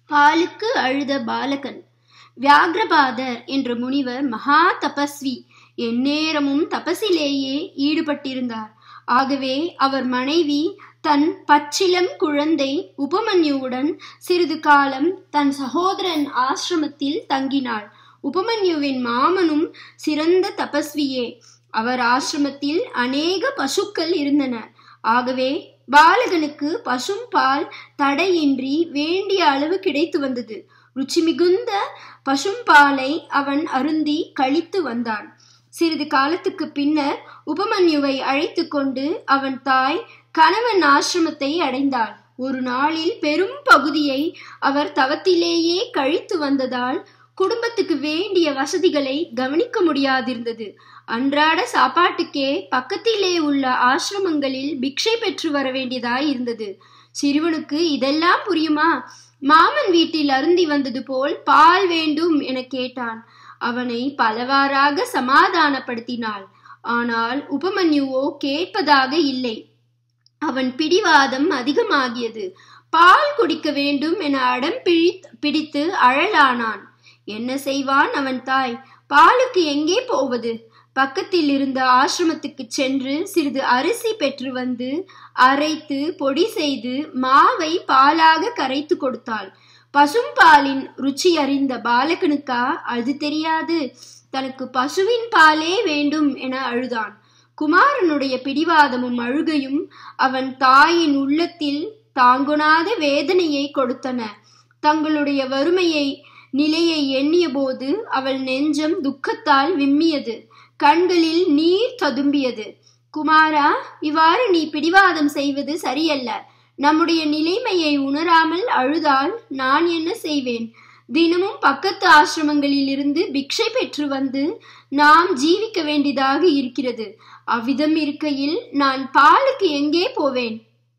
பாலுக்கு அழுத பாலகன் வியாகிரபாதர் என்ற முனிவர் மகா தபஸ்வி எந்நேரமும் தபசிலேயே ஈடுபட்டிருந்தார் ஆகவே அவர் மனைவி தன் பச்சிலம் குழந்தை உபமன்யுவுடன் சிறிது காலம் தன் சகோதரன் ஆசிரமத்தில் தங்கினாள் உபமன்யுவின் மாமனும் சிறந்த தபஸ்வியே அவர் ஆசிரமத்தில் அநேக பசுக்கள் இருந்தன ஆகவே பாலகனுக்கு பசும் பால் தடையின்றி வேண்டிய அளவு கிடைத்து வந்தது ருச்சி மிகுந்த பசும் பாலை அவன் அருந்தி கழித்து வந்தான் சிறிது காலத்துக்கு பின்னர் உபமன்யுவை அழைத்து கொண்டு அவன் தாய் கணவன் ஆசிரமத்தை அடைந்தாள் ஒரு நாளில் பெரும் பகுதியை அவர் தவத்திலேயே கழித்து வந்ததால் குடும்பத்துக்கு வேண்டிய வசதிகளை கவனிக்க முடியாதிருந்தது அன்றாட சாப்பாட்டுக்கே பக்கத்திலே உள்ள ஆசிரமங்களில் பிக்ஷை பெற்று வர வேண்டியதாய் இருந்தது சிறுவனுக்கு இதெல்லாம் புரியுமா மாமன் வீட்டில் அருந்தி வந்தது போல் பால் வேண்டும் என கேட்டான் அவனை பலவாறாக சமாதானப்படுத்தினாள் ஆனால் உபமன்யுவோ கேட்பதாக இல்லை அவன் பிடிவாதம் அதிகமாகியது பால் குடிக்க வேண்டும் என அடம் பிடி பிடித்து அழலானான் என்ன செய்வான் அவன் தாய் பாலுக்கு எங்கே போவது பக்கத்தில் இருந்த ஆசிரமத்துக்கு சென்று சிறிது அரிசி பெற்று வந்து அரைத்து பொடி செய்து மாவை பாலாக கரைத்து கொடுத்தாள் பசும் பாலின் ருச்சி அறிந்த பாலகனுக்கா அது தெரியாது தனக்கு பசுவின் பாலே வேண்டும் என அழுதான் குமாரனுடைய பிடிவாதமும் அழுகையும் அவன் தாயின் உள்ளத்தில் தாங்குணாத வேதனையை கொடுத்தன தங்களுடைய வறுமையை நிலையை எண்ணிய போது அவள் நெஞ்சம் துக்கத்தால் விம்மியது கண்களில் நீர் ததும்பியது குமாரா இவ்வாறு நீ பிடிவாதம் செய்வது சரியல்ல நம்முடைய நிலைமையை உணராமல் அழுதால் நான் என்ன செய்வேன் தினமும் பக்கத்து ஆசிரமங்களில் இருந்து பிக்ஷை பெற்று வந்து நாம் ஜீவிக்க வேண்டியதாக இருக்கிறது அவ்விதம் இருக்கையில் நான் பாலுக்கு எங்கே போவேன்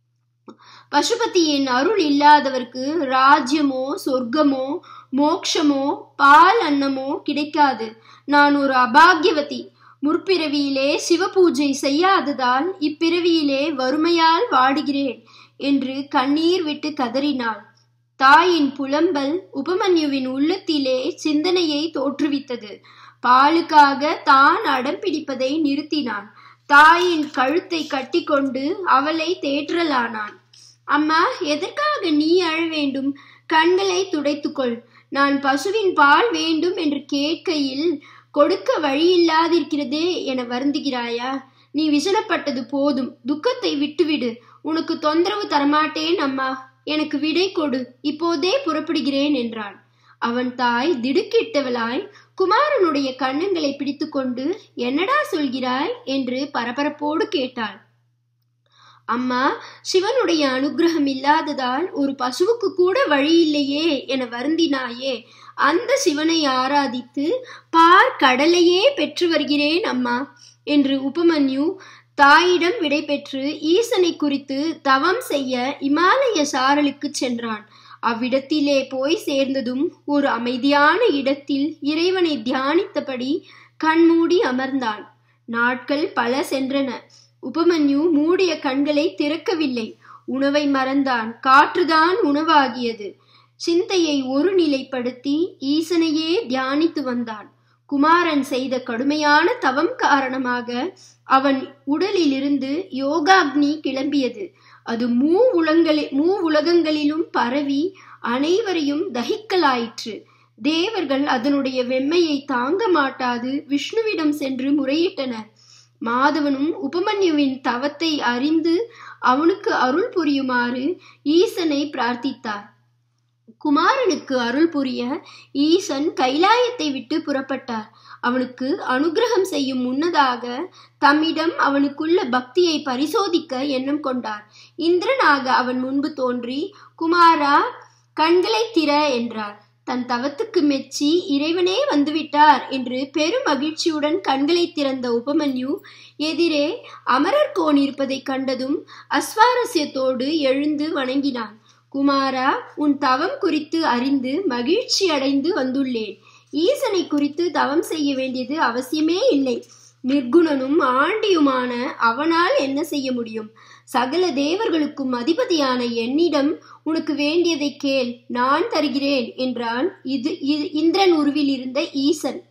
பசுபதியின் அருள் இல்லாதவர்க்கு ராஜ்யமோ சொர்க்கமோ மோக்ஷமோ பால் அன்னமோ கிடைக்காது நான் ஒரு அபாகியவதி முற்பிறவியிலே சிவபூஜை செய்யாததால் இப்பிறவியிலே வறுமையால் வாடுகிறேன் என்று கண்ணீர் விட்டு கதறினாள் தாயின் புலம்பல் உபமன்யுவின் உள்ளத்திலே சிந்தனையை தோற்றுவித்தது பாலுக்காக தான் அடம் பிடிப்பதை நிறுத்தினான் தாயின் கழுத்தை கட்டிக்கொண்டு அவளை தேற்றலானான் அம்மா எதற்காக நீ அழ வேண்டும் கண்களை துடைத்துக்கொள் நான் பசுவின் பால் வேண்டும் என்று கேட்கையில் கொடுக்க வழியில்லாதிருக்கிறதே என வருந்துகிறாயா நீ விசனப்பட்டது போதும் துக்கத்தை விட்டுவிடு உனக்கு தொந்தரவு தரமாட்டேன் அம்மா எனக்கு விடை கொடு இப்போதே புறப்படுகிறேன் என்றான் அவன் தாய் திடுக்கிட்டவளாய் குமாரனுடைய கண்ணங்களை பிடித்துக்கொண்டு என்னடா சொல்கிறாய் என்று பரபரப்போடு கேட்டாள் அம்மா சிவனுடைய அனுகிரகம் இல்லாததால் ஒரு பசுவுக்கு கூட வழி இல்லையே என வருந்தினாயே அந்த சிவனை ஆராதித்து பார் கடலையே பெற்று வருகிறேன் அம்மா என்று உபமன்யு தாயிடம் விடை பெற்று ஈசனை குறித்து தவம் செய்ய இமாலய சாரலுக்கு சென்றான் அவ்விடத்திலே போய் சேர்ந்ததும் ஒரு அமைதியான இடத்தில் இறைவனை தியானித்தபடி கண்மூடி அமர்ந்தான் நாட்கள் பல சென்றன உபமன்யு மூடிய கண்களை திறக்கவில்லை உணவை மறந்தான் காற்றுதான் உணவாகியது சிந்தையை ஒரு நிலைப்படுத்தி ஈசனையே தியானித்து வந்தான் குமாரன் செய்த கடுமையான தவம் காரணமாக அவன் உடலிலிருந்து யோகாக்னி கிளம்பியது அது மூ உலங்களி மூ உலகங்களிலும் பரவி அனைவரையும் தகிக்கலாயிற்று தேவர்கள் அதனுடைய வெம்மையை தாங்க மாட்டாது விஷ்ணுவிடம் சென்று முறையிட்டனர் மாதவனும் உபமன்யுவின் தவத்தை அறிந்து அவனுக்கு அருள் புரியுமாறு ஈசனை பிரார்த்தித்தார் குமாரனுக்கு அருள் புரிய ஈசன் கைலாயத்தை விட்டு புறப்பட்டார் அவனுக்கு அனுகிரகம் செய்யும் முன்னதாக தம்மிடம் அவனுக்குள்ள பக்தியை பரிசோதிக்க எண்ணம் கொண்டார் இந்திரனாக அவன் முன்பு தோன்றி குமாரா கண்களை திற என்றார் தன் தவத்துக்கு மெச்சி இறைவனே வந்துவிட்டார் என்று பெரும் மகிழ்ச்சியுடன் கண்களை திறந்த உபமன்யு எதிரே அமரர் கோன் இருப்பதைக் கண்டதும் அஸ்வாரஸ்யத்தோடு எழுந்து வணங்கினான் குமாரா உன் தவம் குறித்து அறிந்து மகிழ்ச்சி அடைந்து வந்துள்ளேன் ஈசனை குறித்து தவம் செய்ய வேண்டியது அவசியமே இல்லை நிர்குணனும் ஆண்டியுமான அவனால் என்ன செய்ய முடியும் சகல தேவர்களுக்கும் அதிபதியான என்னிடம் உனக்கு வேண்டியதை கேள் நான் தருகிறேன் என்றான் இது இந்திரன் உருவில் இருந்த ஈசன்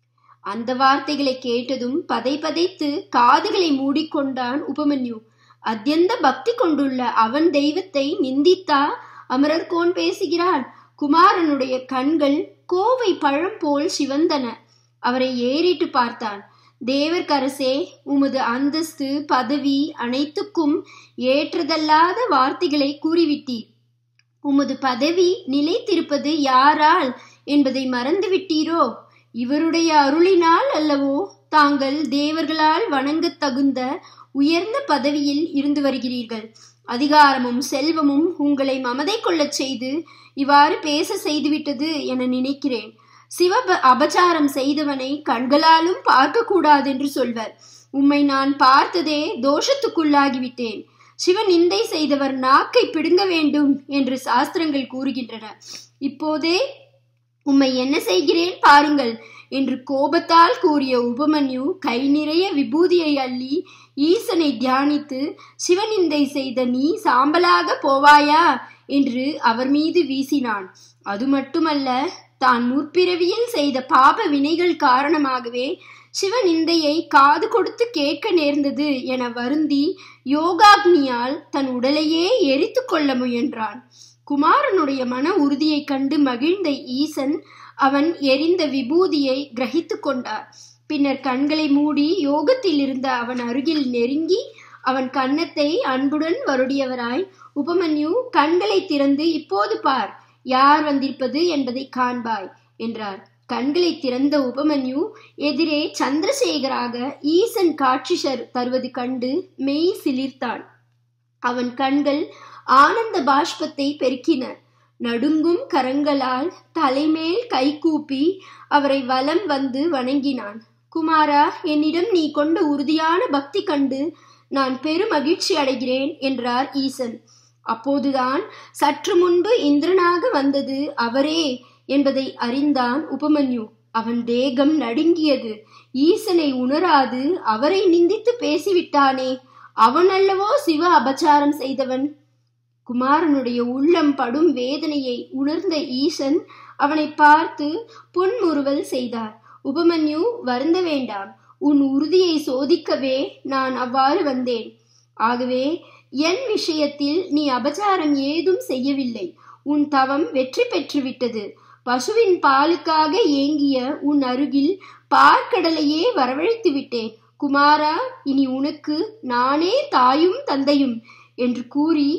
அந்த வார்த்தைகளை கேட்டதும் பதை பதைத்து காதுகளை மூடிக்கொண்டான் உபமன்யு அத்தியந்த பக்தி கொண்டுள்ள அவன் தெய்வத்தை நிந்தித்தா அமரர்கோன் பேசுகிறான் குமாரனுடைய கண்கள் கோவை பழம் போல் சிவந்தன அவரை ஏறிட்டு பார்த்தான் தேவர்கரசே உமது அந்தஸ்து பதவி அனைத்துக்கும் ஏற்றதல்லாத வார்த்தைகளை கூறிவிட்டீர் உமது பதவி நிலைத்திருப்பது யாரால் என்பதை மறந்துவிட்டீரோ இவருடைய அருளினால் அல்லவோ தாங்கள் தேவர்களால் வணங்கத் தகுந்த உயர்ந்த பதவியில் இருந்து வருகிறீர்கள் அதிகாரமும் செல்வமும் உங்களை மமதை கொள்ளச் செய்து இவ்வாறு பேச செய்துவிட்டது என நினைக்கிறேன் சிவ அபச்சாரம் செய்தவனை கண்களாலும் பார்க்க கூடாது என்று சொல்வர் உம்மை நான் பார்த்ததே தோஷத்துக்குள்ளாகிவிட்டேன் சிவ நிந்தை செய்தவர் நாக்கை பிடுங்க வேண்டும் என்று சாஸ்திரங்கள் கூறுகின்றன இப்போதே உம்மை என்ன செய்கிறேன் பாருங்கள் என்று கோபத்தால் கூறிய உபமன்யு கை நிறைய விபூதியை அள்ளி ஈசனை தியானித்து சிவனிந்தை செய்த நீ சாம்பலாக போவாயா என்று அவர் மீது வீசினான் அது மட்டுமல்ல தான் முற்பிறவியில் செய்த பாப வினைகள் காரணமாகவே சிவநிந்தையை காது கொடுத்து கேட்க நேர்ந்தது என வருந்தி யோகாக்னியால் தன் உடலையே எரித்து கொள்ள முயன்றான் குமாரனுடைய மன உறுதியைக் கண்டு மகிழ்ந்த ஈசன் அவன் எரிந்த விபூதியை கிரகித்து கொண்டார் பின்னர் கண்களை மூடி யோகத்தில் இருந்த அவன் அருகில் நெருங்கி அவன் கன்னத்தை அன்புடன் வருடியவராய் உபமன்யு கண்களை திறந்து இப்போது பார் யார் வந்திருப்பது என்பதை காண்பாய் என்றார் கண்களை திறந்த உபமன்யு எதிரே சந்திரசேகராக ஈசன் காட்சி தருவது கண்டு மெய் சிலிர்த்தான் அவன் கண்கள் ஆனந்த பாஷ்பத்தை பெருக்கின நடுங்கும் கரங்களால் தலைமேல் கைகூப்பி அவரை வலம் வந்து வணங்கினான் குமாரா என்னிடம் நீ கொண்ட உறுதியான பக்தி கண்டு நான் பெருமகிழ்ச்சி அடைகிறேன் என்றார் ஈசன் அப்போதுதான் சற்று முன்பு இந்திரனாக வந்தது அவரே என்பதை அறிந்தான் உபமன்யு அவன் தேகம் நடுங்கியது ஈசனை உணராது அவரை நிந்தித்து பேசிவிட்டானே அவன் அல்லவோ சிவ அபச்சாரம் செய்தவன் குமாரனுடைய உள்ளம் படும் வேதனையை உணர்ந்த ஈசன் அவனை பார்த்து புன்முறுவல் செய்தார் உபமன்யு வருந்த வேண்டாம் உன் உறுதியை சோதிக்கவே நான் அவ்வாறு வந்தேன் ஆகவே என் விஷயத்தில் நீ அபச்சாரம் ஏதும் செய்யவில்லை உன் தவம் வெற்றி பெற்றுவிட்டது பசுவின் பாலுக்காக ஏங்கிய உன் அருகில் பார்க்கடலையே வரவழைத்து விட்டேன் குமாரா இனி உனக்கு நானே தாயும் தந்தையும் என்று கூறி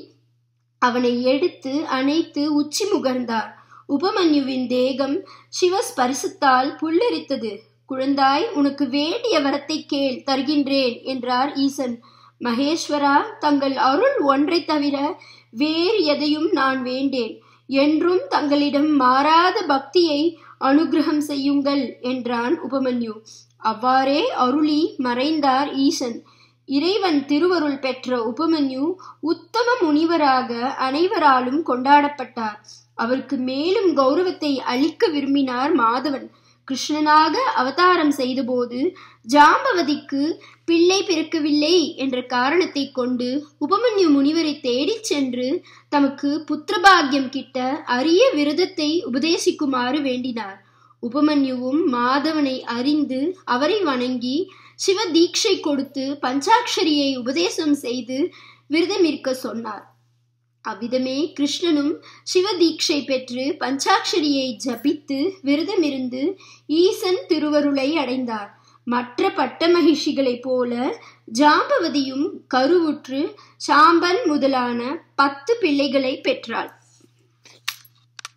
அவனை எடுத்து அணைத்து உச்சி முகர்ந்தார் உபமன்யுவின் தேகம் சிவஸ்பரிசத்தால் புல்லரித்தது குழந்தாய் உனக்கு வேண்டிய வரத்தை கேள் தருகின்றேன் என்றார் ஈசன் மகேஸ்வரா தங்கள் அருள் ஒன்றை தவிர வேறு எதையும் நான் வேண்டேன் என்றும் தங்களிடம் மாறாத பக்தியை அனுகிரகம் செய்யுங்கள் என்றான் உபமன்யு அவ்வாறே அருளி மறைந்தார் ஈசன் இறைவன் திருவருள் பெற்ற உபமன்யு உத்தம முனிவராக அனைவராலும் கொண்டாடப்பட்டார் அவருக்கு மேலும் கௌரவத்தை அளிக்க விரும்பினார் மாதவன் கிருஷ்ணனாக அவதாரம் செய்தபோது ஜாம்பவதிக்கு பிள்ளை பிறக்கவில்லை என்ற காரணத்தை கொண்டு உபமன்யு முனிவரை தேடிச் சென்று தமக்கு புத்திரபாகியம் கிட்ட அரிய விரதத்தை உபதேசிக்குமாறு வேண்டினார் உபமன்யுவும் மாதவனை அறிந்து அவரை வணங்கி சிவ தீட்சை கொடுத்து பஞ்சாட்சரியை உபதேசம் செய்து விரதமிருக்க சொன்னார் அவ்விதமே கிருஷ்ணனும் சிவ தீட்சை பெற்று பஞ்சாட்சரியை ஜபித்து விரதமிருந்து ஈசன் திருவருளை அடைந்தார் மற்ற பட்ட மகிழ்ச்சிகளைப் போல ஜாம்பவதியும் கருவுற்று சாம்பன் முதலான பத்து பிள்ளைகளை பெற்றாள்